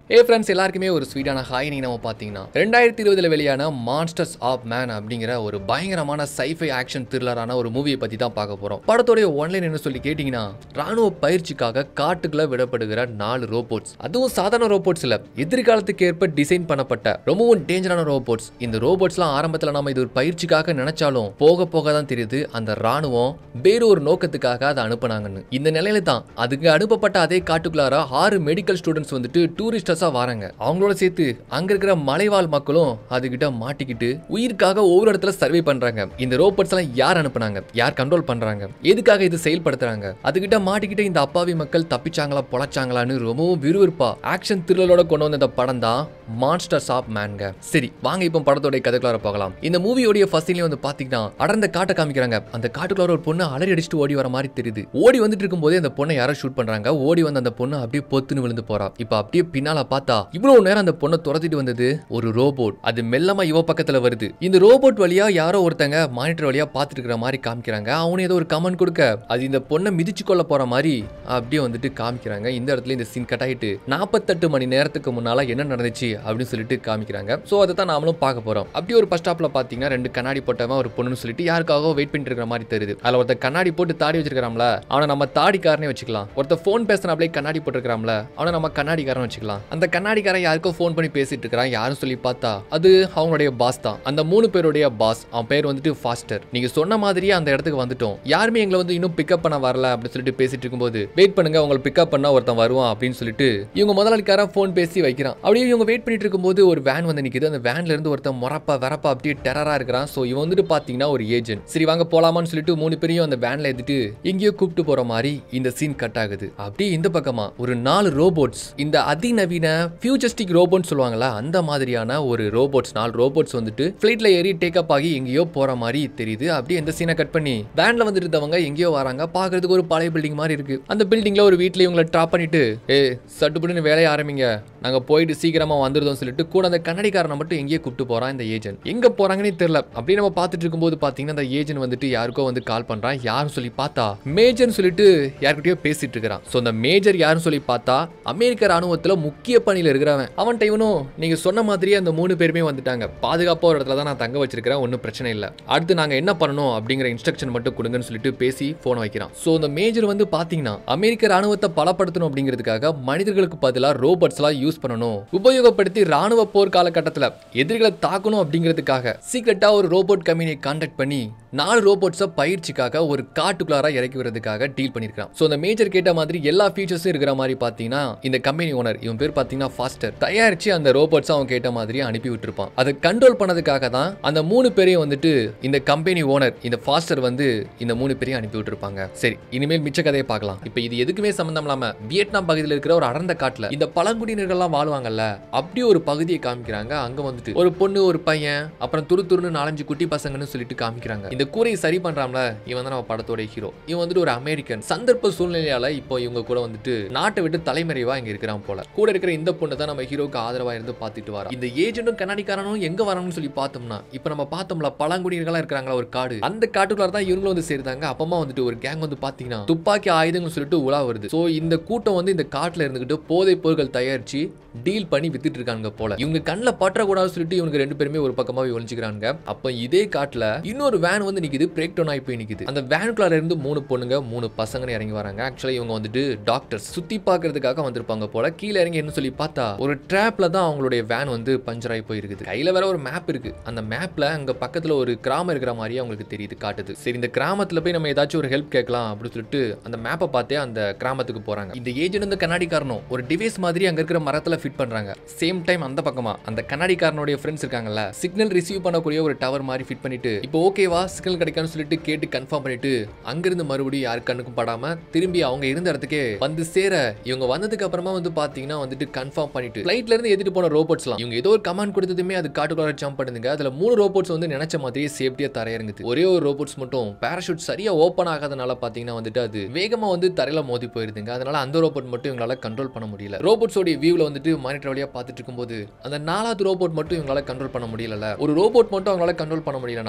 ஏ friends எல்லாருக்குமே ஒரு ஸ்வீட்டான ஹாய் நீ நம்ம பார்த்தீங்கன்னா ரெண்டாயிரத்தி இருபதுல வெளியான மான்ஸ்டர்ஸ் ஆஃப் மேன் அப்படிங்கிற ஒரு பயங்கரமான சைஃபை ஆக்ஷன் த்ரில்லரான ஒரு மூவியை பற்றி தான் பார்க்க போகிறோம் படத்தோடைய ஒன்லைன் என்ன சொல்லி கேட்டிங்கன்னா ராணுவ பயிற்சிக்காக காட்டுக்குள்ள விடப்படுகிற நாலு ரோபோட்ஸ் அதுவும் சாதாரண ரோபோட்ஸ் இல்ல எதிர்காலத்துக்கு ஏற்ப டிசைன் பண்ணப்பட்ட ரொம்பவும் டேஞ்சரான ரோபோட்ஸ் இந்த ரோபோட்ஸ்லாம் ஆரம்பத்தில் நம்ம இது ஒரு பயிற்சிக்காக நினைச்சாலும் போக போக தான் தெரியுது அந்த ராணுவம் வேறு ஒரு நோக்கத்துக்காக அதை அனுப்புனாங்கன்னு இந்த நிலையில தான் அதுக்கு அனுப்பப்பட்ட அதே காட்டுக்குள்ளார ஆறு மெடிக்கல் ஸ்டூடெண்ட்ஸ் வந்துட்டு டூரிஸ்டர்ஸா வராங்க அவங்களோட சேர்த்து அங்க இருக்கிற மலைவாழ் மக்களும் அதுகிட்ட மாட்டிக்கிட்டு உயிருக்காக ஒவ்வொரு இடத்துல சர்வே பண்றாங்க இந்த ரோபோட்ஸ் எல்லாம் யார் அனுப்புனாங்க யார் கண்ட்ரோல் பண்றாங்க எதுக்காக இது செயல்படுத்துறாங்க அதுகிட்ட மாட்டிக்கிட்டு இந்த அப்பாவி மக்கள் தப்பிச்சாங்களா பொழைச்சாங்களான்னு ரொம்பவும் விறுவிறுப்பா ஆக்ஷன் த்ரில்லரோட கொண்டு வந்த இந்த படம் தான் மான்ஸ்டர்ஸ் ஆஃப் மேன்ங்க சரி வாங்க இப்போ படத்தோட கதைக்குள்ளார போகலாம் இந்த மூவியோடைய ஃபர்ஸ்ட் சீன்ல வந்து பாத்தீங்கன்னா அடர்ந்த காட்டை காமிக்கிறாங்க அந்த காட்டுக்குள்ளார ஒரு பொண்ணு அலறி அடிச்சுட்டு ஓடி வர மாதிரி தெரியுது ஓடி வந்துட்டு இருக்கும்போதே அந்த பொண்ணை யாரோ ஷூட் பண்றாங்க ஓடி வந்த அந்த பொண்ணு அப்படியே பொத்துன்னு விழுந்து போறா இப்போ அப்படியே பின்னால பார்த்தா இவ்வளவு நேரம் அந்த பொண்ணை துரத்திட்டு வந்தது ஒரு ரோபோட் அது மெல்லமா இவ பக்கத்துல வருது இந்த ரோபோட் வழியா யாரோ ஒருத்தங்க மானிட்டர் வழியா பார்த்துட்டு இருக்கிற மாதிரி காமிக்கிறாங்க அவனு ஏதோ ஒரு கமெண்ட் கொடுக்க அது இந்த பொண்ணை மிதிச்சு கொள்ள போற மாதிரி அப்படியே வந்துட்டு காமிக்கிறாங்க இந்த இடத்துல இந்த சீன் கட் ஆயிட்டு நாற்பத்தெட்டு மணி நேரத்துக்கு முன்னால என்ன நடந்துச்சு அப்படின்னு சொல்லிட்டு காமிக்கிறாங்க சோ அதை தான் நாமளும் பார்க்க போறோம் அப்படியே ஒரு பஸ் ஸ்டாப்ல பாத்தீங்கன்னா ரெண்டு கண்ணாடி போட்டவன் ஒரு பொண்ணுன்னு சொல்லிட்டு யாருக்காக வெயிட் பண்ணிட்டு இருக்கிற மாதிரி தெரியுது அதுல ஒருத்த கண்ணாடி போட்டு தாடி வச்சிருக்காம்ல அவனை நம்ம தாடிக்காரனே வச்சுக்கலாம் ஒருத்த ஃபோன் பேசுறாப்லே கண்ணாடி போட்டிருக்காம்ல அவனை நம்ம கண்ணாடிக்காரன் வச்சுக்கலாம் அந்த கண்ணாடிக்காரன் யாருக்கோ ஃபோன் பண்ணி பேசிட்டு இருக்கிறான் யாரும் சொல்லி பார்த்தா அது அவங்களுடைய பாஸ் தான் அந்த மூணு பேருடைய பாஸ் அவன் பேர் வந்துட்டு ஃபாஸ்டர் நீங்க சொன்ன மாதிரியே அந்த இடத்துக்கு வந்துட்டோம் யாருமே எங்களை வந்து இன்னும் பிக்கப் பண்ண வரல அப்படின்னு சொல்லிட்டு பேசிட்டு இருக்கும்போது வெயிட் பண்ணுங்க உங்களை பிக்கப் பண்ணா ஒருத்தன் வருவான் அப்படின்னு சொல்லிட்டு இவங்க முதலாளிக்காரன் ஃபோன் பேசி வைக்கிறான் அப்படியே இவங்க வெயிட் பண்ணிட்டு இருக்கும்போது ஒரு வேன் வந்து நிக்குது அந்த வேன்ல இருந்து ஒருத்தன் முறப்பா வரப்பா அப்படியே டெரரா இருக்கிறான் சோ இவன் வந்துட்டு பாத்தீங்கன்னா ஒரு ஏஜென்ட் சரி வாங்க போலாமான்னு சொல்லிட்டு மூணு பேரையும் அந்த வேன்ல எடுத்துட்டு எங்கேயோ கூப்பிட்டு போற மாதிரி இந்த சீன் கட் ஆகுது அப்படியே இந்த பக்கமா ஒரு நாலு ரோபோட்ஸ் இந்த அதிநவீன ஃபியூச்சரிஸ்டிக் ரோபோட்னு சொல்லுவாங்களா அந்த மாதிரியான ஒரு ரோபோட்ஸ் நாலு ரோபோட்ஸ் வந்துட்டு ஃபிளைட்ல ஏறி டேக் அப் ஆகி எங்கேயோ போற மாதிரி தெரியுது அப்படியே இந்த சீனை கட் பண்ணி வேன்ல வந்துட்டு இருந்தவங்க எங்கேயோ வராங்க பாக்குறதுக்கு ஒரு பழைய பில்டிங் மாதிரி இருக்கு அந்த பில்டிங்ல ஒரு வீட்ல இவங்களை ட்ராப் பண்ணிட்டு ஏ சட்டுப்பட்டுன்னு வேலையை ஆரம்பிங்க நாங்க போயிட்டு சீக்கிரமா வந்துருதோம் சொல்லிட்டு கூட அந்த கண்ணடிக்காரனை மட்டும் எங்கேயே கூப்பிட்டு போறான் இந்த ஏஜென்ட் எங்க போறாங்கன்னே தெரியல அப்படியே நம்ம பார்த்துட்டு இருக்கும்போது பாத்தீங்கன்னா அந்த ஏஜென்ட் வந்துட்டு யாருக்கோ வந்து கால் பண்றான் யாரும் சொல்லி பார்த்தா மேஜர்னு சொல்லிட்டு யார்கிட்டயோ பேசிட்டு இருக்கிறான் சோ அந்த மேஜர் யாருன்னு சொல்லி பார்த்தா அமெரிக்க ராணுவத்துல முக்கிய பணியில இருக்கிறவன் அவன் இவனும் நீங்க சொன்ன மாதிரியே அந்த மூணு பேருமே வந்துட்டாங்க பாதுகாப்பா ஒரு இடத்துல தான் நான் தங்க வச்சிருக்கிறேன் ஒன்றும் பிரச்சனை இல்லை அடுத்து நாங்க என்ன பண்ணணும் அப்படிங்கிற இன்ஸ்ட்ரக்ஷன் மட்டும் கொடுங்கன்னு சொல்லிட்டு பேசி போன் வைக்கிறான் சோ அந்த மேஜர் வந்து பாத்தீங்கன்னா அமெரிக்க ராணுவத்தை பலப்படுத்தணும் அப்படிங்கிறதுக்காக மனிதர்களுக்கு பதிலாக ரோபோட்ஸ் எல்லாம் யூஸ் பண்ணணும் உபயோகப்படுத்தி ராணுவ போர் காலகட்டத்தில் எதிரிகளை தாக்கணும் அப்படிங்கிறதுக்காக சீக்கிரட்டா ஒரு ரோபோட் கம்பெனியை கான்டாக்ட் பண்ணி நாலு ரோபோட்ஸை பயிற்சிக்காக ஒரு காட்டுக்குள்ளாரா இறக்கி விடுறதுக்காக டீல் பண்ணிருக்கான் ஸோ அந்த மேஜர் கேட்ட மாதிரி எல்லா ஃபீச்சர்ஸும் இருக்கிற மாதிரி பார்த்தீங்கன்னா இந்த கம்பெனி ஓனர் இவன் பேர் பார்த்தீங்கன்னா ஃபாஸ்டர் தயாரிச்சு அந்த ரோபோட்ஸ் அவன் கேட்ட மாதிரி அனுப்பி விட்டுருப்பான் அதை கண்ட்ரோல் பண்ணதுக்காக தான் அந்த மூணு பேரையும் வந்துட்டு இந்த கம்பெனி ஓனர் இந்த ஃபாஸ்டர் வந்து இந்த மூணு பேரையும் அனுப்பி விட்டுருப்பாங்க சரி இனிமேல் மிச்ச கதையை பார்க்கலாம் இப்போ இது எதுக்குமே சம்மந்தம் இல்லாம வியட்நாம் பகுதியில் இருக்கிற ஒரு அடர்ந்த காட்டுல இந்த பழங்குடியினர்கள்லாம் வாழ்வாங்கல்ல அப்படி ஒரு பகுதியை காமிக்கிறாங்க அங்க வந்துட்டு ஒரு பொண்ணு ஒரு பையன் அப்புறம் துரு துருன்னு நாலஞ்சு குட்டி பசங்கன்னு சொல்லிட்டு காமிக்கிறாங்க இந்த கூரையை சரி பண்றாம்ல இவன் தான் நம்ம படத்தோட ஹீரோ இவன் வந்துட்டு ஒரு அமெரிக்கன் சந்தர்ப்ப சூழ்நிலையால இப்போ இவங்க கூட வந்துட்டு நாட்டை விட்டு தலைமறைவா இங்க இருக்கிறான் போல கூட இருக்கிற இந்த பொண்ணு தான் நம்ம ஹீரோக்கு ஆதரவா இருந்து பார்த்துட்டு வரா இந்த ஏஜென்ட்டும் கண்ணாடிக்காரனும் எங்க வரணும்னு சொல்லி பார்த்தோம்னா இப்போ நம்ம பார்த்தோம்ல பழங்குடியினர்களா இருக்கிறாங்களா ஒரு காடு அந்த காட்டுக்குள்ள தான் இவங்களும் வந்து சேர்ந்தாங்க அப்பமா வந்துட்டு ஒரு கேங் வந்து பாத்தீங்கன்னா துப்பாக்கி ஆயுதங்கள் சொல்லிட்டு உலா வருது சோ இந்த கூட்டம் வந்து இந்த காட்டுல இருந்துகிட்டு போதைப் பொருட்கள் தயாரிச்சு டீல் பண்ணி வித்துட்டு இருக்காங்க போல இவங்க கண்ணில் பற்றக்கூடாது சொல்லிட்டு இவங்க ரெண்டு பேருமே ஒரு பக்கமாவே ஒழிச்சுக்கிறாங்க அப்ப இதே காட்டுல இன்னொரு வேன் வந்து நிக்குது பிரேக் டவுன் ஆகி போய் நிக்குது அந்த வேனுக்குள்ளார இருந்து மூணு பொண்ணுங்க மூணு பசங்கன்னு இறங்கி வராங்க ஆக்சுவலா இவங்க வந்துட்டு டாக்டர்ஸ் சுத்தி பார்க்கறதுக்காக வந்திருப்பாங்க போல கீழே இறங்கி என்ன சொல்லி பார்த்தா ஒரு ட்ராப்ல தான் அவங்களுடைய வேன் வந்து பஞ்சர் ஆகி போயிருக்குது கையில வேற ஒரு மேப் இருக்கு அந்த மேப்ல அங்க பக்கத்துல ஒரு கிராமம் இருக்கிற மாதிரியே அவங்களுக்கு தெரியுது காட்டுது சரி இந்த கிராமத்துல போய் நம்ம ஏதாச்சும் ஒரு ஹெல்ப் கேட்கலாம் அப்படின்னு சொல்லிட்டு அந்த மேப்பை பார்த்தே அந்த கிராமத்துக்கு போறாங்க இந்த ஏஜென்ட் இந்த கண்ணாடிக்காரனும் ஒரு டிவைஸ் மாதிரி அங்க இருக்கிற மரத்துல ஃபிட் பண்றாங்க சேம் டைம் அந்த பக்கமா அந்த கண்ணாடிக்காரனுடைய ஃப்ரெண்ட்ஸ் இருக்காங்கல்ல சிக்னல் ரிசீவ் பண்ணக்கூடிய ஒரு டவர் மாதிரி ஃபிட் பண்ணிட்டு இப்போ ஓகேவா சிக்னல் கிடைக்கான்னு சொல்லிட்டு கேட்டு கன்ஃபார்ம் பண்ணிட்டு அங்கிருந்து மறுபடியும் யாரு கண்ணுக்கும் படாம திரும்பி அவங்க இருந்த இடத்துக்கே வந்து சேர இவங்க வந்ததுக்கு அப்புறமா வந்து பாத்தீங்கன்னா வந்துட்டு கன்ஃபார்ம் பண்ணிட்டு ஃபிளைட்ல இருந்து எதிர்த்து போன ரோபோட்ஸ்லாம் இவங்க ஏதோ ஒரு கமாண்ட் கொடுத்ததுமே அது காட்டுக்குள்ள ஜம்ப் பண்ணுதுங்க அதுல மூணு ரோபோட்ஸ் வந்து நினைச்ச மாதிரியே சேஃப்டியா தரையிறங்குது ஒரே ஒரு ரோபோட்ஸ் மட்டும் பேராஷூட் சரியா ஓப்பன் ஆகாதனால பாத்தீங்கன்னா வந்துட்டு அது வேகமா வந்து தரையில மோதி போயிருதுங்க அதனால அந்த ரோபோட் மட்டும் இவங்களால கண்ட்ரோல் பண்ண முடியல ரோபோட்ஸோட வியூல வந்துட்டு மானிட்டர் வழியா பார்த்துட்டு இருக்கும்போது அந்த நாலாவது ரோபோட் மட்டும் இவங்களால கண்ட்ரோல் பண்ண முடியல ஒரு ரோபோட் மட்டும் அவங்களால கண்ட்ரோல் பண்ண முடியலனா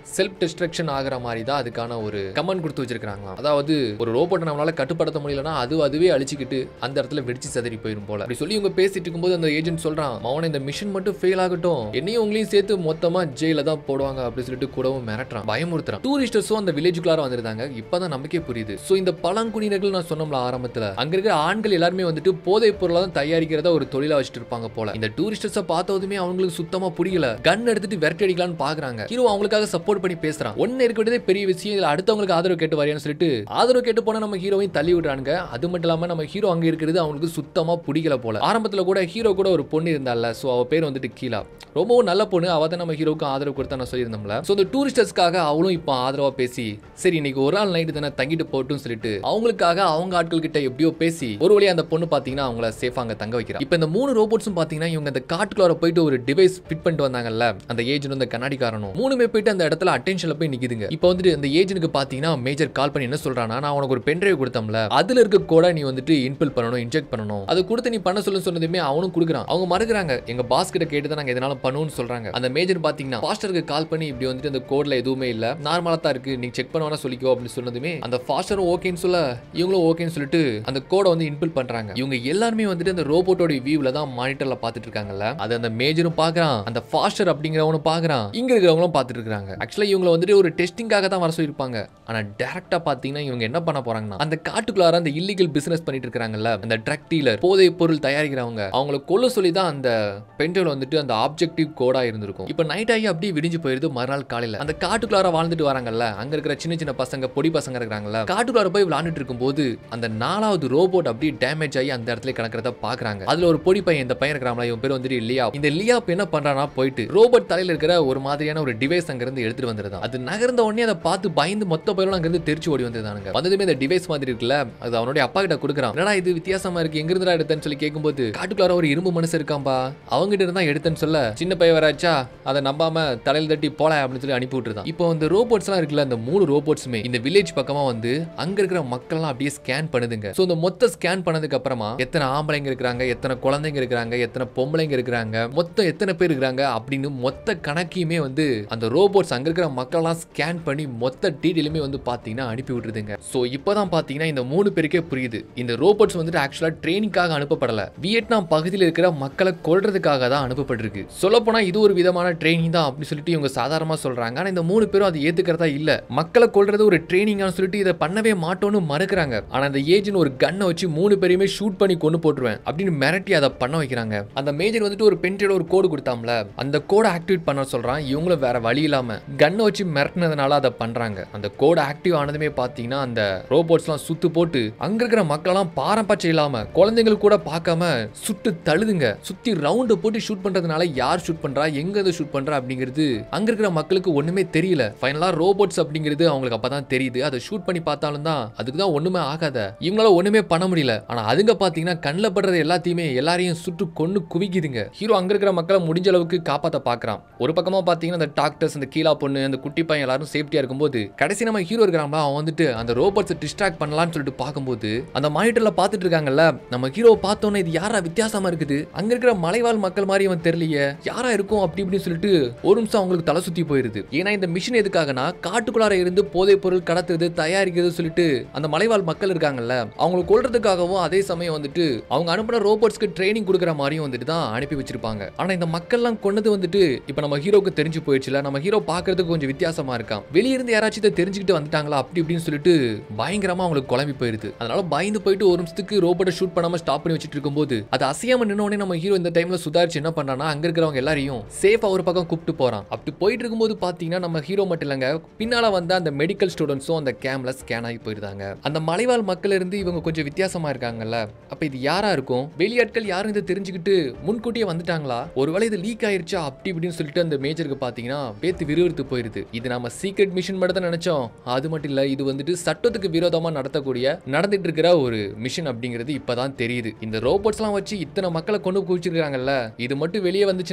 செல்ஃப் டிஸ்ட்ரக்ஷன் ஆகிற மாதிரி தான் அதுக்கான ஒரு கமெண்ட் கொடுத்து வச்சிருக்காங்களாம் அதாவது ஒரு ரோபோட்டை நம்மளால கட்டுப்படுத்த முடியலன்னா அது அதுவே அழிச்சிக்கிட்டு அந்த இடத்துல வெடிச்சு சதறி போயிடும் போல அப்படி சொல்லி இவங்க பேசிட்டு இருக்கும்போது அந்த ஏஜென்ட் சொல்றான் மவன இந்த மிஷன் மட்டும் ஃபெயில் ஆகட்டும் என்னையும் உங்களையும் சேர்த்து மொத்தமா ஜெயில தான் போடுவாங்க அப்படி சொல்லிட்டு கூடவும் மிரட்டுறான் பயமுறுத்துறான் டூரிஸ்டர்ஸும் அந்த வில்லேஜுக்குள்ளார வந்திருந்தாங்க இப்பதான் நமக்கே புரியுது சோ இந்த பழங்குடியினர்கள் நான் சொன்னோம்ல ஆரம்பத்துல அங்க இருக்கிற ஆண்கள் எல்லாருமே வந்துட்டு போதைப் பொருளை தான் தயாரிக்கிறத ஒரு தொழிலா வச்சுட்டு இருப்பாங்க போல இந்த டூரிஸ்டர்ஸை பார்த்ததுமே அவங்களுக்கு சுத்தமா பிடிக்கல கன் எடுத்துட்டு விரட்டி அடிக்கலாம்னு பாக்குறாங்க ஹீரோ அவங்களுக்காக சப்போர்ட் பண்ணி பேசுறான் ஒன்னு இருக்க வேண்டியதே பெரிய விஷயம் இதுல அடுத்தவங்களுக்கு ஆதரவு கேட்டு வரையான்னு சொல்லிட்டு ஆதரவு கேட்டு போனா நம்ம ஹீரோவையும் தள்ளி விடுறாங்க அது மட்டும் இல்லாம நம்ம ஹீரோ அங்க இருக்கிறது அவங்களுக்கு சுத்தமா பிடிக்கல போல ஆரம்பத்துல கூட ஹீரோ கூட ஒரு பொண்ணு இருந்தால சோ அவ பேர் வந்துட்டு கீழா ரொம்பவும் நல்ல பொண்ணு அவ தான் நம்ம ஹீரோக்கு ஆதரவு கொடுத்தா நான் சொல்லியிருந்தோம்ல ஸோ இந்த டூரிஸ்டர்ஸ்க்காக அவளும் இப்போ ஆதரவா பேசி சரி இன்னைக்கு ஒரு நாள் நைட்டு தானே தங்கிட்டு போட்டும் சொல்லிட்டு அவங்களுக்காக அவங்க ஆட்கள் கிட்ட எப்படியோ பேசி ஒரு வழியா அந்த பொண்ணு பாத்தீங்கன்னா அவங்கள சேஃபா அங்க தங்க வைக்கிறா இப்போ இந்த மூணு ரோபோட்ஸும் பாத்தீங்கன்னா இவங்க அந்த காட்டுக்குள்ளார போயிட்டு ஒரு டிவைஸ் ஃபிட் பண்ணிட்டு வந்தாங்கல்ல அந்த ஏஜென்ட் அந்த கண்ணாடிக்காரனும் மூணுமே போயிட்டு அந்த இடத்துல அட்டென்ஷன்ல போய் நிக்குதுங்க இப்போ வந்துட்டு அந்த ஏஜென்ட்க்கு பாத்தீங்கன்னா மேஜர் கால் பண்ணி என்ன சொல்றானா நான் உனக்கு ஒரு பென்ட்ரைவ் கொடுத்தோம்ல அதுல இருக்க கூட நீ வந்துட்டு இன்பில் பண்ணணும் இன்ஜெக்ட் பண்ணணும் அது கொடுத்து நீ பண்ண சொல்லு சொன்னதுமே அவனும் கொடுக்குறான் அவங்க மறுக்கிறாங்க எங்க பாஸ் கிட்ட கேட்டு தான் நாங்க எதனாலும் பண்ணுவோம்னு சொல்றாங்க அந்த மேஜர் பாத்தீங்கன்னா ஃபாஸ்டருக்கு கால் பண்ணி இப்படி வந்துட்டு அந்த கோட்ல எதுவுமே இல்ல நார்மலா தான் இருக்கு நீ செக் பண்ண வேணா சொல்லிக்கோ அப்படின்னு சொன்னதுமே அந்த ஃபாஸ்டரும் ஓகேன்னு சொல்ல இவங்களும் ஓகேன்னு சொல்லிட்டு அந்த கோடை வந்து இன்பில் பண்றாங்க இவங்க எல்லாருமே வந்துட்டு அந்த ரோபோட்டோட வியூல தான் மானிட்டர்ல பாத்துட்டு இருக்காங்கல்ல அது அந்த மேஜரும் பாக்குறான் அந்த ஃபாஸ்டர் அப்படிங்கிறவனும் பாக்குறான் இங்க இருக்கிறவங்களும் பாத்துட்டு இருக்காங்க ஆக்சுவலா இவங்க வந்துட்டு ஒரு டெஸ்டிங்காக தான் வர சொல்லியிருப்பாங்க ஆனா டேரக்டா பாத்தீங்கன்னா இவங்க என்ன பண்ண போறாங்கன்னா அந்த காட்டுக்குள்ளார அந்த இல்லீகல் பிசினஸ் பண்ணிட்டு இருக்காங்கல்ல அந்த ட்ரக் டீலர் போதை பொருள் தயாரிக்கிறவங்க அவங்கள கொல்ல சொல்லி தான் அந்த பென்டோல் வந்துட்டு அந்த ஆப்ஜெக்டிவ் கோடா இருந்திருக்கும் இப்போ நைட் ஆகி அப்படியே விடிஞ்சு போயிருது மறுநாள் காலையில அந்த காட்டுக்குள்ளார வாழ்ந்துட்டு வராங்கல்ல அங்க இருக்கிற சின்ன சின்ன பசங்க பொடி பசங்க இருக்கிறாங்கல்ல காட்டுக்குள்ளார போய் விளையாண்டுட்டு இருக்கும்போது அந்த நாலாவது ரோபோட் அப்படியே டேமேஜ் ஆகி அந்த இடத்துல கிடக்கிறத பாக்குறாங்க அதுல ஒரு பொடி பையன் இந்த பையன் இருக்கிறாங்களா இவன் பேர் வந்துட்டு லியா இந்த லியா இப்ப என்ன பண்றானா போயிட்டு ரோபோட் தலையில இருக்கிற ஒரு மாதிரியான ஒரு டிவைஸ் அங்க இருந்து எடுத்துட்டு வந்துருதான் அது நகர்ந்த உடனே அதை பார்த்து பயந்து மொத்த பயிரும் அங்க இருந்து தெரிச்சு ஓடி வந்திருந்தானுங்க வந்ததுமே இந்த டிவைஸ் மாதிரி இருக்குல்ல அது அவனுடைய அப்பா கிட்ட கொடுக்குறான் என்னடா இது வித்தியாசமா இருக்கு எங்க இருந்தா எடுத்தேன்னு சொல்லி கேட்கும்போது காட்டுக்குள்ளார ஒரு இரும்பு மனசு இருக்காம்பா அவங்ககிட்ட இருந்தா எடுத்தேன்னு சொல்ல சின்ன பையன் வராச்சா அதை நம்பாம தலையில தட்டி போல அப்படின்னு சொல்லி அனுப்பி விட்டுருதான் இப்போ இந்த ரோபோட்ஸ் எல்லாம் இருக்குல்ல அந்த மூணு ரோபோட்ஸுமே இந்த வில்லேஜ் பக்கமா வந்து அங்க இருக்கிற மக்கள் எல்லாம் அப்படியே ஸ்கேன் பண்ணுதுங்க சோ இந்த மொத்த ஸ்கேன் பண்ணதுக்கு அப்புறமா எத்தனை ஆம்பளைங்க இருக்கிறாங்க எத்தனை குழந்தைங்க இருக்கிறாங்க எத்தனை பொம்பளைங்க இருக்கிறாங்க மொத்தம் எத்தனை பேர் இருக்கிறாங்க அப்படின்னு மொத்த கணக்கையுமே வந்து அந்த ரோபோட்ஸ் அங்க இருக்கிற மக்கள்லாம் ஸ்கேன் பண்ணி மொத்த டீட்டெயிலுமே வந்து பாத்தீங்கன்னா அனுப்பி விட்டுருதுங்க சோ இப்போதான் பாத்தீங்கன்னா இந்த மூணு பேருக்கே புரியுது இந்த ரோபோட்ஸ் வந்துட்டு ஆக்சுவலா ட்ரைனிங்காக அனுப்பப்படல வியட்நாம் பகுதியில் இருக்கிற மக்களை கொல்றதுக்காக தான் அனுப்பப்பட்டிருக்கு சொல்ல போனா இது ஒரு விதமான ட்ரைனிங் தான் அப்படி சொல்லிட்டு இவங்க சாதாரணமா சொல்றாங்க ஆனா இந்த மூணு பேரும் அதை ஏத்துக்கிறதா இல்ல மக்களை கொல்றது ஒரு ட்ரைனிங்னு சொல்லிட்டு இதை பண்ணவே மாட்டோம்னு மறுக்கிறாங்க ஆனா அந்த ஏஜென்ட் ஒரு கன்னை வச்சு மூணு பேரையுமே ஷூட் பண்ணி கொண்டு போட்டுருவேன் அப்படின்னு மிரட்டி அதை பண்ண வைக்கிறாங்க அந்த மேஜர் வந்துட்டு ஒரு பென்ட்ரைல ஒரு கோடு கொடுத்தாம்ல அந்த கோடை ஆக்டிவேட் பண்ண சொல்றான் இவங்களும் வேற வழி இல்லாம கன்னை வச்சு மிரட்டினதுனால அதை பண்றாங்க அந்த கோடு ஆக்டிவ் ஆனதுமே பாத்தீங்கன்னா அந்த ரோபோட்ஸ்லாம் சுத்து போட்டு அங்க இருக்கிற மக்களெல்லாம் பாரம்பட்சம் இல்லாம குழந்தைகள் கூட பார்க்காம சுட்டு தழுதுங்க சுத்தி ரவுண்டு போட்டு ஷூட் பண்றதுனால யார் ஷூட் பண்றா எங்க இருந்து ஷூட் பண்றா அப்படிங்கிறது அங்க இருக்கிற மக்களுக்கு ஒண்ணுமே தெரியல ஃபைனலா ரோபோட்ஸ் அப்படிங்கிறது அவங்களுக்கு அப்பதான் தெரியுது அதை ஷூட் பண்ணி பார்த்தாலும் தான் அதுக்கு தான் ஒண்ணுமே ஆகாத இவங்களால ஒண்ணுமே பண்ண முடியல ஆனா அதுங்க பாத்தீங்கன்னா கண்ணில் படுறது எல்லாத்தையுமே எல்லாரையும் சுட்டு கொன்னு குவிக்குதுங்க ஹீரோ அங்க இருக்கிற மக்களை முடிஞ்ச அளவுக்கு காப்பாத்த பாக்குறான் ஒரு பக்கமா பாத்தீங்கன்னா அந்த டாக்டர்ஸ் அந்த கீழா பொண்ணு அந்த குட்டி பையன் எல்லாரும் சேஃப்டியா இருக்கும்போது கடைசி நம்ம ஹீரோ இருக்கிறாங்களா அவன் வந்துட்டு அந்த ரோபோட்ஸை டிஸ்ட்ராக்ட் பண்ணலாம்னு சொல்லிட்டு பார்க்கும்போது அந்த மானிட்டர்ல பார்த்துட்டு இருக்காங்கல்ல நம்ம ஹீரோ பார்த்தோன்னே இது யாரா வித்தியாசமா இருக்குது அங்க இருக்கிற மலைவாழ் மக்கள் மாதிரி அவன் தெரியலையே யாரா இருக்கும் அப்படி இப்படின்னு சொல்லிட்டு ஒரு நிமிஷம் அவங்களுக்கு தலை சுத்தி போயிருது ஏன்னா இந்த மிஷின் எதுக்காகனா காட்டுக்குள்ளார இருந்து போதைப் பொருள் கடத்துறது தயாரிக்கிறது சொல்லிட்டு அந்த மலைவாழ் மக்கள் இருக்காங்கல்ல அவங்களை கொல்றதுக்காகவும் அதே சமயம் வந்துட்டு அவங்க அனுப்பின ரோபோட்ஸ்க்கு ட்ரைனிங் கொடுக்குற மாதிரியும் வந்துட்டு தான் அனுப்பி வச்சிருப்பாங்க ஆனா இந்த மக்கள்லாம் கொண்டது வந்துட்டு இப்ப நம்ம ஹீரோக்கு தெரிஞ்சு போயிடுச்சுல நம்ம ஹீரோ பாக்குறதுக்கு கொஞ்சம் வித்தியாசமா இருக்கான் வெளிய இருந்து யாராச்சும் இதை தெரிஞ்சுக்கிட்டு வந்துட்டாங்களா அப்படி இப்படின்னு சொல்லிட்டு பயங்கரமா அவங்களுக்கு குழம்பி போயிருது அதனால பயந்து போயிட்டு ஒரு நிமிஷத்துக்கு ரோபோட்டை ஷூட் பண்ணாம ஸ்டாப் பண்ணி வச்சிட்டு இருக்கும்போது அது அசையாம நின்ன உடனே நம்ம ஹீரோ இந்த டைம்ல சுதாரிச்சு என்ன பண்றானா அங்க இருக்கிறவங்க எல்லாரையும் சேஃபா ஒரு பக்கம் கூப்பிட்டு போறான் அப்படி போயிட்டு இருக்கும்போது பாத்தீங்கன்னா நம்ம ஹீரோ மட்டும் இல்லைங்க பின்னால வந்த அந்த மெடிக்கல் ஸ்டூடெண்ட்ஸும் அந்த கேம்ல ஸ்கேன் ஆகி போயிருந்தாங்க அந்த மலைவாழ் மக்கள் இருந்து இவங்க கொஞ்சம் வித்தியாசமா இருக்காங்கல்ல அப்ப இது யாரா இருக்கும் வெளியாட்கள் யாரும் இதை தெரிஞ்சுக்கிட்டு முன்கூட்டியே வந்துட்டாங்களா ஒருவேளை இது லீக் ஆயிருச்சா அப்படி இப்படின்னு சொல்லிட்டு அந்த மேஜருக்கு பாத்தீங்கன்னா பேத்து விறுவிறுத்து போயிருது இது நம்ம சீக்ரெட் மிஷன் மட்டும் தான் நினைச்சோம் அது மட்டும் இல்ல இது வந்துட்டு சட்டத்துக்கு விரோதமா நடத்தக்கூடிய நடந்துட்டு இருக்கிற ஒரு மிஷன் அப்படிங்கிறது இப்பதான் தெரியுது இந்த ரோபோட்ஸ்லாம் வச்சு இத்தனை மக்களை கொண்டு குவிச்சிருக்காங்கல்ல இது மட்டும் வெளியே வந்துச்சுன்னா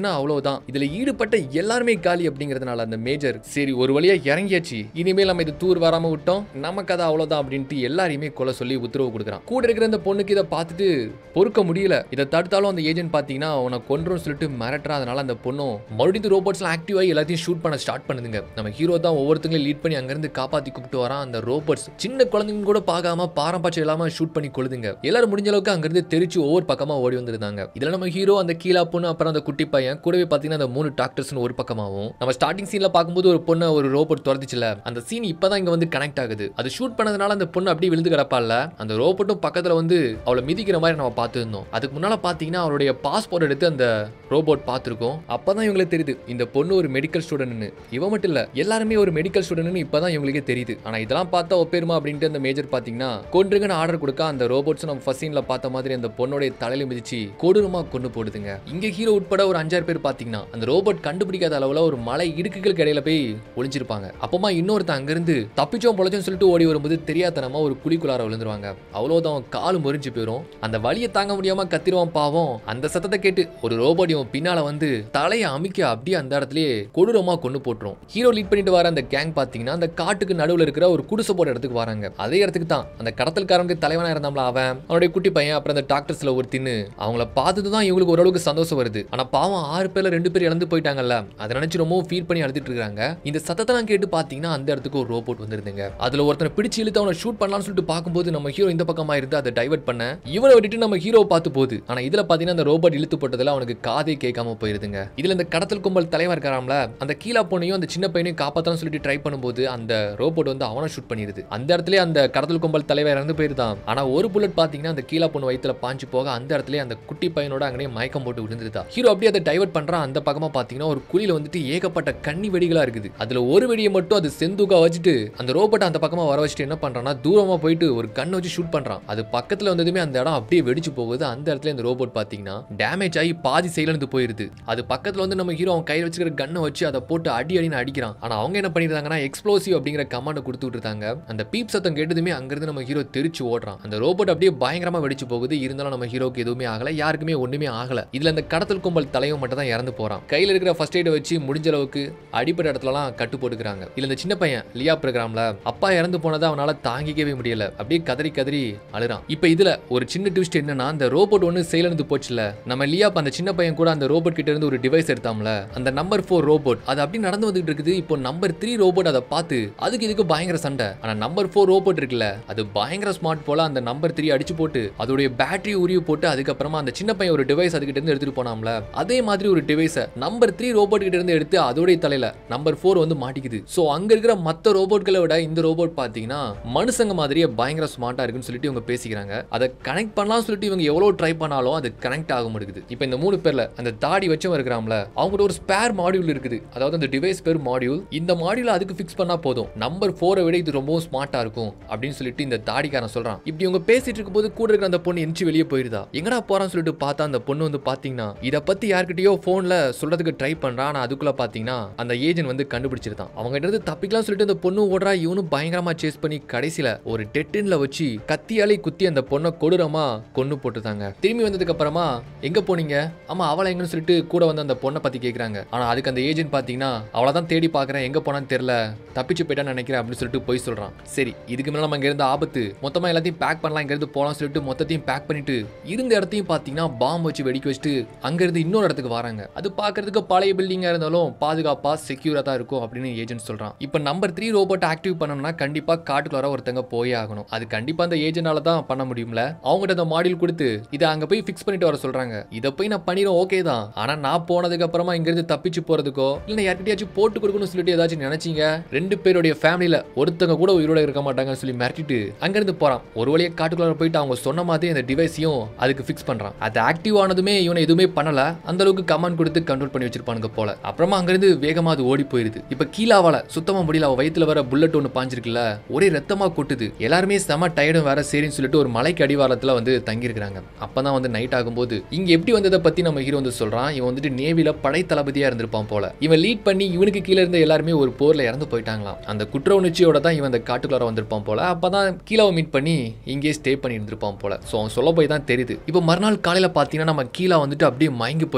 போச்சுன்னா அவ்வளவுதான் இதுல ஈடுபட்ட எல்லாருமே காலி அப்படிங்கறதுனால அந்த மேஜர் சரி ஒரு வழியா இறங்கியாச்சு இனிமேல் நம்ம இது தூர் வராம விட்டோம் நமக்கு அது அவ்வளவுதான் அப்படின்ட்டு எல்லாரையுமே கொலை சொல்லி உத்தரவு கொடுக்குறான் கூட இருக்கிற அந்த பொண்ணுக்கு இதை பார்த்துட்டு பொறுக்க முடியல இதை தடுத்தாலும் அந்த ஏஜென்ட் பாத்தீங்கன்னா உன கொன்றும் சொல்லிட்டு மிரட்டுறா அதனால அந்த பொண்ணும் மறுபடியும் ரோபோட்ஸ்லாம் ஆக்டிவ் ஆகி எல்லாத்தையும் ஷூட் பண்ண ஸ்டார்ட் பண்ணுதுங்க நம்ம ஹீரோ தான் ஒவ்வொருத்தங்களையும் லீட் பண்ணி அங்கிருந்து காப்பாத்தி கூப்பிட்டு வரான் அந்த ரோபோட்ஸ் சின்ன குழந்தைங்க கூட பார்க்காம பாரம்பரியம் இல்லாம ஷூட் பண்ணி கொள்ளுதுங்க எல்லாரும் முடிஞ்ச அளவுக்கு அங்கிருந்து தெரிச்சு ஒவ்வொரு பக்கமா ஓடி வந்திருந்தாங்க இதுல நம்ம ஹீரோ அந்த கீழா பொண்ணு அப்புறம் அந்த குட்டி பையன் கூடவே பாத்தீங்கன்னா அந்த மூணு டாக்டர்ஸ்னு ஒரு பக்கமாவும் நம்ம ஸ்டார்டிங் சீன்ல பார்க்கும்போது ஒரு பொண்ணை ஒரு ரோபோட் துரத்துச்சுல அந்த சீன் இப்பதான் இங்க வந்து கனெக்ட் ஆகுது அது ஷூட் பண்ணதுனால அந்த பொண்ணு அப்படியே விழுந்து கிடப்பால அந்த ரோபோட்டும் பக்கத்துல வந்து அவளை மிதிக்கிற மாதிரி நம்ம பார்த்துருந்தோம் அதுக்கு முன்னால பாத்தீங்கன்னா அவருடைய பாஸ்போர்ட் எடுத்து அந்த ரோபோட் பார்த்துருக்கோம் அப்பதான் இவங்களுக்கு தெரியுது இந்த பொண்ணு ஒரு மெடிக்கல் ஸ்டூடெண்ட்னு இவ மட்டும் இல்ல எல்லாருமே ஒரு மெடிக்கல் ஸ்டூடெண்ட்னு இப்பதான் இவங்களுக்கே தெரியுது ஆனா இதெல்லாம் பார்த்தா ஒப்பேருமா அப்படின்ட்டு அந்த மேஜர் பாத்தீங்கன்னா கொன்றுங்கன்னு ஆர்டர் கொடுக்க அந்த ரோபோட்ஸ் நம்ம ஃபர்ஸ்ட் சீன்ல பார்த்த மாதிரி அந்த பொண்ணுடைய தலையில மிதிச்சு கொடூரமா கொண்டு போடுதுங்க இங்க ஹீரோ உட்பட ஒரு அஞ்சாறு பேர் பாத்தீங்கன்னா அந்த ரோபோட் கண்டுபிடிக்காத அளவுல ஒரு மலை இடுக்குகளுக்கு இடையில போய் ஒளிஞ்சிருப்பாங்க அப்பமா இன்னொருத்தன் அங்கிருந்து தப்பிச்சோம் பொழைச்சோம் சொல்லிட்டு ஓடி வரும்போது தெரியாதனமா ஒரு குழிக்குள்ளார விழுந்துருவாங்க அவ்வளவுதான் காலு முறிஞ்சு போயிரும் அந்த வலியை தாங்க முடியாம கத்திருவான் பாவம் அந்த சத்தத்தை கேட்டு ஒரு ரோபோட் இவன் பின்னால வந்து தலையை அமிக்க அப்படியே அந்த இடத்துலயே கொடூரமா கொண்டு போட்டுரும் ஹீரோ லீட் பண்ணிட்டு வர அந்த கேங் பாத்தீங்கன்னா அந்த காட்டுக்கு நடுவுல இருக்கிற ஒரு குடிசை போட இடத்துக்கு வராங்க அதே இடத்துக்கு தான் அந்த கடத்தல்காரனுக்கு தலைவனா இருந்தாம்ல அவன் அவனுடைய குட்டி பையன் அப்புறம் அந்த டாக்டர்ஸ்ல ஒரு தின்னு அவங்கள பார்த்துட்டு தான் இவங்களுக்கு ஓரளவுக்கு சந்தோஷம் வருது ஆனா பாவம் ஆறு பேர்ல ரெண்டு பேர் இழந்து போயிட்டாங்கல்ல அதை நினைச்சு ரொம்ப ஃபீல் பண்ணி அழுதுட்டு இருக்காங்க இந்த சத்தத்தெல்லாம் கேட்டு பாத்தீங்கன்னா அந்த இடத்துக்கு ஒரு ரோபோட் வந்திருந்துங்க அதுல ஒருத்தனை பிடிச்சு இழுத்து அவனை ஷூட் பண்ணலாம்னு சொல்லிட்டு பார்க்கும்போது நம்ம ஹீரோ இந்த பக்கமா இருந்து அதை டைவர்ட் பண்ண இவனை விட்டுட்டு நம்ம ஹீரோ பார்த்து போகுது ஆனா இதுல பாத்தீங்கன்னா அந்த ரோபோட் இழுத்து போட்டதுல அவனுக்கு காதே கேட்காம போயிருதுங்க இதுல இந்த கடத்தல் கும்பல் தலைவர் இருக்காராம்ல அந்த கீழா பொண்ணையும் அந்த சின்ன பையனையும் காப்பாத்தலாம் சொல்லிட்டு ட்ரை பண்ணும்போது அந்த ரோபோட் வந்து அவனை ஷூட் பண்ணிடுது அந்த இடத்துல அந்த கடத்தல் கும்பல் தலைவர் இறந்து போயிருதான் ஆனா ஒரு புல்லட் பாத்தீங்கன்னா அந்த கீழா பொண்ணு வயித்துல பாஞ்சு போக அந்த இடத்துல அந்த குட்டி பையனோட அங்கனே மயக்கம் போட்டு விழுந்துருதா ஹீரோ அப்படியே அதை டைவர்ட் பண்றான் அந்த பக்கமா பாத்தீங்கன்னா ஒரு குழியில வந்துட்டு ஏகப்பட்ட கன்னி வெடிகளா இருக்குது அதுல ஒரு வெடியை மட்டும் அது செந்தூக்கா வச்சுட்டு அந்த ரோபோட் அந்த பக்கமா வர வச்சுட்டு என்ன பண்றான்னா தூரமா போயிட்டு ஒரு கண்ணை வச்சு ஷூட் பண்றான் அது பக்கத்துல வந்ததுமே அந்த இடம் அப்படியே வெடிச்சு போகுது அந்த இடத்துல இந்த ரோபோட் பாத்தீங்கன்னா டேமேஜ் ஆகி பாதி செயலிழந்து போயிருது அது பக்கத்துல வந்து நம்ம ஹீரோ அவன் கையில் வச்சுக்கிற கண்ணை வச்சு அதை போட்டு அடி அடின்னு அடிக்கிறான் ஆனா அவங்க என்ன பண்ணிருந்தாங்கன்னா எக்ஸ்ப்ளோசிவ் அப்படிங்கிற கமாண்டை கொடுத்து விட்டுருந்தாங்க அந்த பீப் சத்தம் கேட்டதுமே அங்கிருந்து நம்ம ஹீரோ தெரிச்சு ஓடுறான் அந்த ரோபோட் அப்படியே பயங்கரமா வெடிச்சு போகுது இருந்தாலும் நம்ம ஹீரோக்கு எதுவுமே ஆகல யாருக்குமே ஒண்ணுமே ஆகல இதுல அந்த கடத்தல் கும்பல் தலைவன் மட்டும் தான் இறந்து போறான் கையில இருக்கிற ஃபர்ஸ்ட் எய்டை வச்சு முடிஞ்ச அளவுக்கு அடிப்பட்ட இடத்துலலாம் கட்டு போட்டுக்கிறாங்க இதுல இந்த சின்ன பையன் லியா ப்ரோக்ராம்ல அப்பா இறந்து போனதை அவனால தாங்கிக்கவே முடியல அப்படியே கதறி கதறி அழுறான் இப்போ இதுல ஒரு சின்ன ட்விஸ்ட் என்னன்னா அந்த ரோபோட் ஒன்று செயலிழந்து போச்சுல நம்ம லியாப் அந்த சின்ன பையன் கூட அந்த ரோபோட் கிட்ட இருந்து ஒரு டிவைஸ் எடுத்தாம்ல அந்த நம்பர் ஃபோர் ரோபோட் அது அப்படி நடந்து வந்துட்டு இருக்குது இப்போ நம்பர் த்ரீ ரோபோட் அதை பார்த்து அதுக்கு இதுக்கு பயங்கர சண்டை ஆனா நம்பர் ஃபோர் ரோபோட் இருக்குல்ல அது பயங்கர ஸ்மார்ட் போல அந்த நம்பர் த்ரீ அடிச்சு போட்டு அதோடைய பேட்டரி உருவி போட்டு அதுக்கப்புறமா அந்த சின்ன பையன் ஒரு டிவைஸ் அதுகிட்ட இருந்து எடுத்துட்டு போனாம்ல அதே மாதிரி ஒரு டிவைஸை நம்பர் த்ரீ ரோபோட் கிட்ட இருந்து எடுத்து அதோடைய தலையில நம்பர் ஃபோர் வந்து மாட்டிக்குது ஸோ அங்க இருக்கிற மற்ற ரோபோட்களை விட இந்த ரோபோட் பாத்தீங்கன்னா மனுஷங்க மாதிரியே பயங்கர ஸ்மார்ட்டா இருக்குன்னு சொல்லிட்டு இவங்க பேசிக்கிறாங்க அதை கனெக்ட் பண்ணலாம் சொல்லிட்டு இவங்க எவ்வளவு ட்ரை பண்ணாலும் அது கனெக்ட் ஆக மாட்டேங்குது இப்போ இந்த மூணு பேர்ல அந்த தாடி வச்சவன் இருக்கிறாம்ல அவங்ககிட்ட ஒரு ஸ்பேர் மாடியூல் இருக்குது அதாவது அந்த டிவைஸ் பேர் மாடியூல் இந்த மாடியூல் அதுக்கு ஃபிக்ஸ் பண்ணா போதும் நம்பர் ஃபோரை விட இது ரொம்பவும் ஸ்மார்ட்டா இருக்கும் அப்படின்னு சொல்லிட்டு இந்த தாடிக்காரன் சொல்றான் இப்படி இவங்க பேசிட்டு இருக்கும்போது கூட இருக்கிற அந்த பொண்ணு எந்திச்சு வெளியே போயிருதா எங்கடா போறான்னு சொல்லிட்டு பார்த்தா அந்த பொண்ணு வந்து பாத்தீங்கன்னா இதை பத்தி யார்கிட்டயோ போன்ல சொல்றதுக்கு ட்ரை பண்றான் ஆனா அதுக்குள்ள பாத்தீங்கன்னா அந்த ஏஜென்ட் வந்து கண்டுபிடிச்சிருந்தான் அவங்க கிட்ட இருந்து தப்பிக்கலாம் சொல்லிட்டு அந்த பொண்ணு ஓடுறா இவனும் பயங்கரமா சேஸ் பண்ணி கடைசியில ஒரு டெட்டின்ல வச்சு கத்தியாலே குத்தி அந்த பொண்ணை கொடூரமா கொன்னு போட்டுட்டாங்க திரும்பி வந்ததுக்கு அப்புறமா எங்க போனீங்க ஆமா அவளை எங்கன்னு சொல்லிட்டு கூட வந்து அந்த பொண்ணை பத்தி கேக்குறாங்க ஆனா அதுக்கு அந்த ஏஜென்ட் பாத்தீங்கன்னா அவளை தான் தேடி பாக்குறேன் எங்க போனான்னு தெரியல தப்பிச்சு போயிட்டான்னு நினைக்கிறேன் அப்படின்னு சொல்லிட்டு போய் சொல்றான் சரி இதுக்கு மேல நம்ம இங்க இருந்து ஆபத்து மொத்தமா எல்லாத்தையும் பேக் பண்ணலாம் இங்க இருந்து போலாம் சொல்லிட்டு மொத்தத்தையும் பேக் பண்ணிட்டு இருந்த இடத்தையும் பாத்தீங்கன்னா பாம்பு வச்சு வெடிக்க வச்சுட்டு அங்க இருந்து இன்னொரு இடத்துக்கு வராங்க அது பாக்குறதுக்கு பழைய பில்டிங்கா இருந்தாலும் பாதுகாப்பா செக்யூரா தான் இருக்கும் அப்படின்னு ஏஜென்ட் சொல்றான் இப்போ நம்பர் த்ரீ ரோபோட் ஆக்டிவ் பண்ணணும்னா கண்டிப்பா காட்டுக்குள்ளார ஒருத்தங்க போயே ஆகணும் அது கண்டிப்பா அந்த ஏஜென்டால தான் பண்ண முடியும்ல அவங்ககிட்ட அந்த மாடியூல் கொடுத்து இதை அங்க போய் ஃபிக்ஸ் பண்ணிட்டு வர சொல்றாங்க இதை போய் நான் பண்ணிடுறேன் ஓகே தான் ஆனா நான் போனதுக்கு அப்புறமா இங்க இருந்து தப்பிச்சு போறதுக்கோ இல்ல யார்கிட்டயாச்சும் போட்டு கொடுக்கணும்னு சொல்லிட்டு ஏதாச்சும் நினைச்சீங்க ரெண்டு பேருடைய ஃபேமிலியில ஒருத்தங்க கூட உயிரோட இருக்க மாட்டாங்கன்னு சொல்லி மிரட்டிட்டு அங்க இருந்து போறான் ஒரு வழியா காட்டுக்குள்ளார போயிட்டு அவங்க சொன்ன மாதிரி அந்த டிவைஸையும் அதுக்கு ஃபிக்ஸ் பண்றான் அது ஆக்டிவ் ஆனதுமே இவனை எதுவுமே பண்ணல அந்த அளவுக்கு கமாண்ட் கொடுத்து கண்ட்ரோல் பண்ணி வச்சிருப்பானுங்க போல அப்புறமா அங்கிருந்து வேகமா அது ஓடி போயிருது இப்ப கீழாவால சுத்தமா முடியல அவ வயித்துல வர புல்லட் ஒன்று பாஞ்சிருக்குல்ல ஒரே ரத்தமா கொட்டுது எல்லாருமே செம டயர்டும் வேற சரின்னு சொல்லிட்டு ஒரு மலைக்கு அடிவாரத்துல வந்து தங்கியிருக்கிறாங்க அப்பதான் வந்து நைட் ஆகும்போது இங்க எப்படி வந்ததை பத்தி நம்ம ஹீரோ வந்து சொல்றான் இவன் வந்துட்டு நேவில படை தளபதியா இருந்திருப்பான் போல இவன் லீட் பண்ணி இவனுக்கு கீழே இருந்த எல்லாருமே ஒரு போர்ல இறந்து போயிட்டாங்களாம் அந்த குற்ற உணர்ச்சியோட தான் இவன் அந்த காட்டுக்குள்ளார வந்திருப்பான் போல அப்பதான் கீழாவை மீட் பண்ணி இங்கே ஸ்டே பண்ணி இருந்திருப்பான் போல ஸோ அவன் சொல்ல போய் தான் தெரியுது இப்போ மறுநாள் காலையில பாத்தீங்கன்னா நம்ம கீழே வந்துட்டு அப்படியே மயங்கி போயிருதா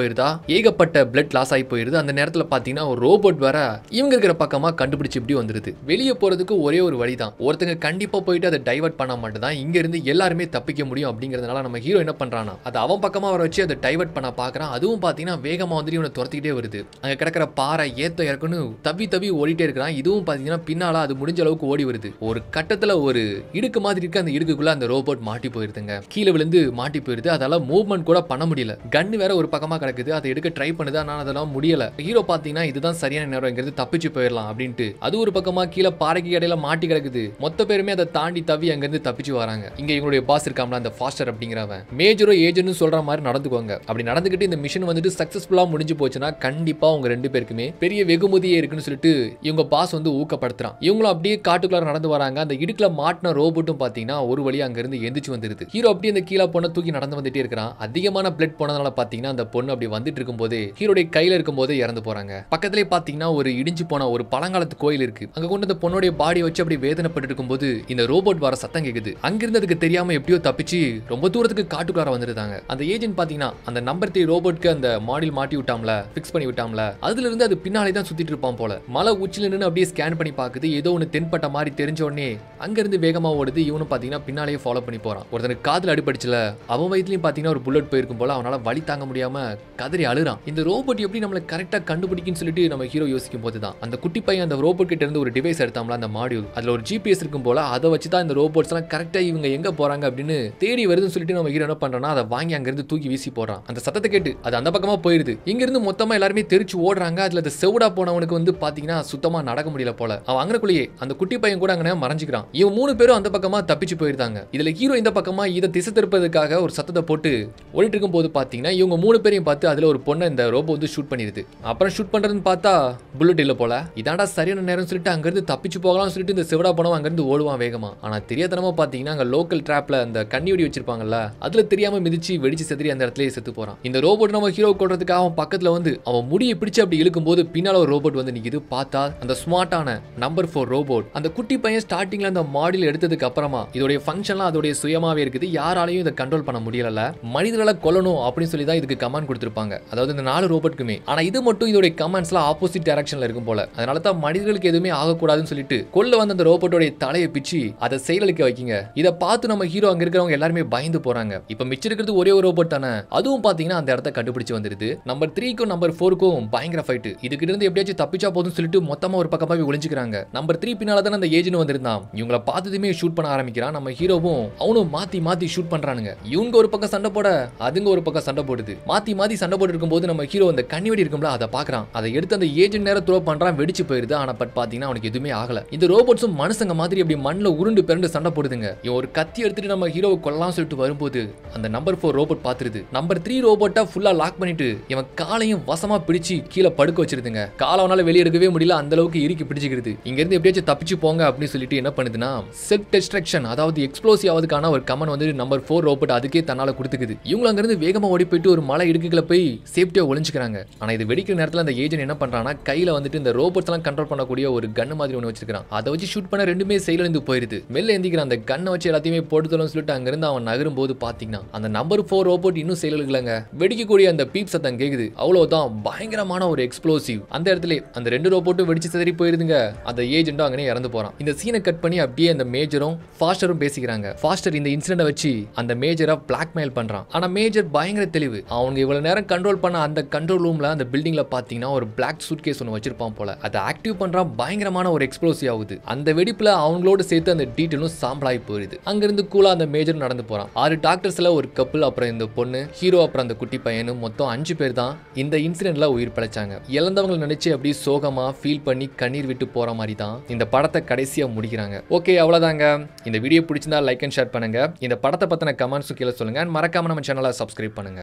ஏகப்பட்ட பிளட் லாஸ் ஆகி போயிருது அந்த நேரத்துல பாத்தீங்கன்னா ஒரு ரோபோட் வேற இவங்க இருக்கிற பக்கமா கண்டுபிடிச்சு இப்படி வந்துருது வெளியே போறதுக்கு ஒரே ஒரு வழி தான் ஒருத்தங்க கண்டிப்பா போயிட்டு அதை டைவர்ட் பண்ண மட்டும் தான் இங்க இருந்து எல்லாருமே தப்பிக்க முடியும் அப்படிங்கறதுனால நம்ம ஹீரோ என்ன பண்றானா அது அவன் பக்கமா வர வச்சு அதை டைவர்ட் பண்ண பாக்குறான் அதுவும் பாத்தீங்கன்னா வேகமா வந்து இவனை துரத்திக்கிட்டே வருது அங்க கிடக்கிற பாறை ஏத்த இறக்குன்னு தவி தவி ஓடிட்டே இருக்கிறான் இதுவும் பாத்தீங்கன்னா பின்னால அது முடிஞ்ச அளவுக்கு ஓடி வருது ஒரு கட்டத்துல ஒரு இடுக்கு மாதிரி இருக்கு அந்த இடுக்குள்ள அந்த ரோபோட் மாட்டி போயிருதுங்க கீழே விழுந்து மாட்டி போயிருது அதால மூவ்மெண்ட் கூட பண்ண முடியல கன் வேற ஒரு பக்கமா கிடக்குது அதை எடுக்க ட்ரை பண்ணுது ஆனா அதெல்லாம் முடியல ஹீரோ பாத்தீங்கன்னா இதுதான் சரியான நேரம் இங்கிறது தப்பிச்சு போயிடலாம் அப்படின்ட்டு அது ஒரு பக்கமா கீழே பாறைக்கு இடையில மாட்டி கிடக்குது மொத்த பேருமே அதை தாண்டி தவி அங்கிருந்து தப்பிச்சு வராங்க இங்க இவங்களுடைய பாஸ் இருக்காமல அந்த ஃபாஸ்டர் அப்படிங்கிறவன் மேஜரோ ஏஜென்ட்னு சொல்ற மாதிரி நடந்துக்குவாங்க அப்படி நடந்துக்கிட்டு இந்த மிஷன் வந்துட்டு சக்சஸ்ஃபுல்லா முடிஞ்சு போச்சுன்னா கண்டிப்பா உங்க ரெண்டு பேருக்குமே பெரிய வெகுமதியே இருக்குன்னு சொல்லிட்டு இவங்க பாஸ் வந்து ஊக்கப்படுத்துறான் இவங்களும் அப்படியே காட்டுக்குள்ளார நடந்து வராங்க அந்த இடுக்குல மாட்டின ரோபோட்டும் பாத்தீங்கன்னா ஒரு வழியா அங்க இருந்து எந்திரிச்சு வந்துருது ஹீரோ அப்படியே அந்த கீழே பொண்ணை தூக்கி நடந்து வந்துட்டே இருக்கிறான் அதிகமான பிளட் போனதுனால பாத்தீங்கன்னா அந்த பொண்ணு அப்படி வந்துட்டு இருக்கும்போது ஹீரோடைய கையில இருக்கும்போதே இறந்து போறாங்க பக்கத்துலயே பாத்தீங்கன்னா ஒரு இடிஞ்சு போன ஒரு பழங்காலத்து கோயில் இருக்கு அங்க கொண்டு அந்த பொண்ணுடைய பாடி வச்சு அப்படி வேதனைப்பட்டு இருக்கும்போது இந்த ரோபோட் வர சத்தம் கேக்குது அங்கிருந்து அதுக்கு தெரியாம எப்படியோ தப்பிச்சு ரொம்ப தூரத்துக்கு காட்டுக்குள்ளார வந்துருந்தாங்க அந்த ஏஜென்ட் பாத்தீங்கன்னா அந்த நம்பர் த்ரீ ரோபோட்க்கு அந்த மாடில் மாட்டி விட்டாம்ல ஃபிக்ஸ் பண்ணி விட்டாம்ல அதுல இருந்து அது பின்னாலே தான் சுத்திட்டு இருப்பான் போல மலை உச்சில நின்று அப்படியே ஸ்கேன் பண்ணி பாக்குது ஏதோ ஒன்னு தென்பட்ட மாதிரி தெரிஞ்ச உடனே அங்க இருந்து வேகமா ஓடுது இவனும் பாத்தீங்கன்னா பின்னாலேயே ஃபாலோ பண்ணி போறான் ஒருத்தனுக்கு காதுல அடிபடிச்சுல அவன் வயிற்றுலயும் பாத்தீங்கன்னா ஒரு புல்லட் போயிருக்கும் போல அவனால வலி தாங்க முடியாம கதறி அழுறான் இந்த ரோபோட் எப்படி நம்மளை கரெக்டா கண்டுபிடிக்குன்னு சொல்லிட்டு நம்ம ஹீரோ யோசிக்கும் போது தான் அந்த குட்டி பையன் அந்த ரோபோட் கிட்ட இருந்து ஒரு டிவைஸ் எடுத்தாம்ல அந்த மாடியூல் அதுல ஒரு ஜிபிஎஸ் இருக்கும் போல அதை வச்சு தான் இந்த ரோபோட்ஸ் எல்லாம் கரெக்டா இவங்க எங்க போறாங்க அப்படின்னு தேடி வருதுன்னு சொல்லிட்டு நம்ம ஹீரோ என்ன பண்றான்னா அதை வாங்கி அங்க இருந்து தூக்கி வீசி போடுறான் அந்த சத்தத்தை கேட்டு அது அந்த பக்கமா போயிருது இங்க இருந்து மொத்தமா எல்லாருமே தெரிச்சு ஓடுறாங்க அதுல அந்த செவுடா போனவனுக்கு வந்து பாத்தீங்கன்னா சுத்தமா நடக்க முடியல போல அவன் அங்கனக்குள்ளேயே அந்த குட்டி பையன் கூட அங்கே மறைஞ்சிக்கிறான் இவன் மூணு பேரும் அந்த பக்கமா தப்பிச்சு போயிருந்தாங்க இதுல ஹீரோ இந்த பக்கமா இதை திசை திருப்பதற்காக ஒரு சத்தத்தை போட்டு ஓடிட்டு இருக்கும் போது பாத்தீங்கன்னா இவங்க மூணு பேரையும் பார்த்து அதுல ஒரு பொண்ணை இந்த ரோபோ வந்து ஷூட் பண்ணிடுது அப்புறம் ஷூட் பண்றதுன்னு பார்த்தா புல்லட் இல்ல போல இதாண்டா சரியான நேரம் சொல்லிட்டு அங்கிருந்து தப்பிச்சு போகலாம்னு சொல்லிட்டு இந்த சிவடா பணம் அங்கிருந்து ஓடுவான் வேகமா ஆனா தெரியாதனமா பாத்தீங்கன்னா அங்க லோக்கல் ட்ராப்ல அந்த கண்ணி வெடி வச்சிருப்பாங்கல்ல அதுல தெரியாம மிதிச்சு வெடிச்சு செதறி அந்த இடத்துல செத்து போறான் இந்த ரோபோட் நம்ம ஹீரோ கொள்றதுக்காக அவன் பக்கத்துல வந்து அவன் முடியை பிடிச்சு அப்படி இழுக்கும் போது பின்னால ஒரு ரோபோட் வந்து நிக்குது பார்த்தா அந்த ஸ்மார்ட்டான நம்பர் ஃபோர் ரோபோட் அந்த குட்டி பையன் ஸ்டார்டிங்ல அந்த மாடியில் எடுத்ததுக்கு அப்புறமா இதோடைய ஃபங்க்ஷன்லாம் அதோடைய சுயமாவே இருக்குது யாராலையும் இதை கண்ட்ரோல் பண்ண முடியல மனிதர்களை கொல்லணும் அப்படின்னு சொல்லி தான் இதுக்கு கமாண்ட் கொடுத்திருப்பாங்க அதாவது இந்த நாலு ரோபோட்டுக்குமே ஆனா இது மட்டும் இதோடைய கமாண்ட்ஸ்லாம் ஆப்போசிட் டைரக்ஷன்ல இருக்கும் போல அதனால தான் மனிதர்களுக்கு எதுவுமே ஆகக்கூடாதுன்னு சொல்லிட்டு கொல்ல வந்த அந்த ரோபோட்டோடைய தலையை பிச்சு அதை செயலளிக்க வைக்கிங்க இதை பார்த்து நம்ம ஹீரோ அங்க இருக்கிறவங்க எல்லாருமே பயந்து போறாங்க இப்ப மிச்சம் இருக்கிறது ஒரே ஒரு ரோபோட் தானே அதுவும் பாத்தீங்கன்னா அந்த இடத்த கண்டுபிடிச்சு வந்துருது நம்பர் த்ரீக்கும் நம்பர் ஃபோருக்கும் பயங்கர ஃபைட் இதுகிட்ட இருந்து எப்படியாச்சும் தப்பிச்சா போதும்னு சொல்லிட்டு மொத்தமா ஒரு பக்கமா போய் ஒளிஞ்சுக்கிறாங்க நம்பர் த்ரீ பின்னால தானே அந்த ஏஜென்ட் வந்திருந்தான் இவங்கள பார்த்ததுமே ஷூட் பண்ண ஆரம்பிக்கிறான் நம்ம ஹீரோவும் அவனும் மாத்தி மாத்தி ஷூட் பண்றானுங்க இவங்க ஒரு பக்கம் சண்டை போட அதுங்க ஒரு பக்கம் சண்டை போடுது மாத்தி மாத்தி சண்டை போட்டு இருக்கும்போது நம்ம ஹீரோ அந்த கண்ணி வெடி இருக்கும்ல அதை பாக்குறான் அதை எடுத்து அந்த ஏஜென்ட் நேரம் த்ரோ பண்றான் வெடிச்சு போயிருது ஆனா பட் பாத்தீங்கன்னா அவனுக்கு எதுவுமே ஆகல இந்த ரோபோட்ஸும் மனுஷங்க மாதிரி அப்படி மண்ணில் உருண்டு பிறண்டு சண்டை போடுதுங்க இவன் ஒரு கத்தி எடுத்துட்டு நம்ம ஹீரோவை கொல்லலாம் சொல்லிட்டு வரும்போது அந்த நம்பர் ஃபோர் ரோபோட் பாத்துருது நம்பர் த்ரீ ரோபோட்டா ஃபுல்லா லாக் பண்ணிட்டு இவன் காலையும் வசமா பிடிச்சு கீழே படுக்க வச்சிருதுங்க காலை அவனால வெளியே எடுக்கவே முடியல அந்த அளவுக்கு இறுக்கி பிடிச்சிக்கிறது இங்க இருந்து எப்படியாச்சும் தப்பிச்சு போங்க அப்படின்னு சொல்லிட்டு என்ன பண்ணுதுன்னா செல்ஃப் டெஸ்ட்ரக்ஷன் அதாவது எக்ஸ்ப்ளோசிவ் ஆவதுக்கான ஒரு கமன் வந்து நம்பர் ஃபோர் ரோபோட் அதுக்கே தன்னால கொடுத்துக்குது இவங்க அங்கிருந்து வேகமா ஓடி போயிட்டு ஒரு மலை இடுக்குகளை போய் சேஃப்டியா ஒளிஞ்சுக்கிறாங்க ஆனா இது வெடிக்கிற நேரத்துல அந்த ஏஜென்ட் என்ன பண்றான்னா கையில வந்துட்டு இந்த ரோபோட்ஸ் எல்லாம் கண்ட்ரோல் பண்ணக்கூடிய ஒரு கன் மாதிரி ஒன்று வச்சிருக்கான் அதை வச்சு ஷூட் பண்ண ரெண்டுமே செயலிழந்து போயிருது மெல்ல எந்திக்கிற அந்த கண்ணை வச்சு எல்லாத்தையுமே போட்டுதலும் சொல்லிட்டு அங்கிருந்து அவன் நகரும் போது பாத்தீங்கன்னா அந்த நம்பர் ஃபோர் ரோபோட் இன்னும் செயலிழக்கலங்க வெடிக்கக்கூடிய அந்த பீப் சத்தம் கேக்குது அவ்வளவுதான் பயங்கரமான ஒரு எக்ஸ்ப்ளோசிவ் அந்த இடத்துல அந்த ரெண்டு ரோபோட்டும் வெடிச்சு சிதறி போயிருதுங்க அந்த ஏஜென்ட்டும் அங்கனே இறந்து போறான் இந்த சீனை கட் பண்ணி அப்படியே அந்த மேஜரும் ஃபாஸ்டரும் பேசிக்கிறாங்க ஃபாஸ்டர் இந்த இன்சிடென்ட் வச்சு அந்த மேஜரை பிளாக்மெயில் பண்றான் ஆனா மேஜர் பயங்கர தெளிவு அவங்க இவ்வளவு நேரம் கண்ட்ரோல் பண்ண அந்த கண்ட்ரோல் ரூம்ல அந்த பில்டிங்ல பாத்தீங்கன்னா ஒரு பிளாக் சூட் கேஸ் ஒன்று வச்சிருப்பான் போல அதை ஆக்டிவ் பண்றான் பயங்கரமான ஒரு எக்ஸ்ப்ளோசிவ் ஆகுது அந்த வெடிப்புல அவங்களோட சேர்த்து அந்த டீட்டெயிலும் சாம்பலாகி போயிருது அங்கிருந்து கூலா அந்த மேஜர் நடந்து போறான் ஆறு டாக்டர்ஸ்ல ஒரு கப்பல் அப்புறம் இந்த பொண்ணு ஹீரோ அப்புறம் அந்த குட்டி பையனும் மொத்தம் அஞ்சு பேர் தான் இந்த இன்சிடென்ட்ல உயிர் பிழைச்சாங்க இழந்தவங்களை நினைச்சு அப்படியே சோகமா ஃபீல் பண்ணி கண்ணீர் விட்டு போற மாதிரி தான் இந்த படத்தை கடைசியா முடிக்கிறாங்க ஓகே அவ்வளவுதாங்க இந்த வீடியோ பிடிச்சிருந்தா லைக் அண்ட் ஷேர் பண்ணுங்க இந்த படத்தை பத்தின கமெண்ட்ஸும் கீழே சொல்லுங்க and மறக்காம நம்ம சேனலை சப்ஸ்கிரைப் பண்ணுங்க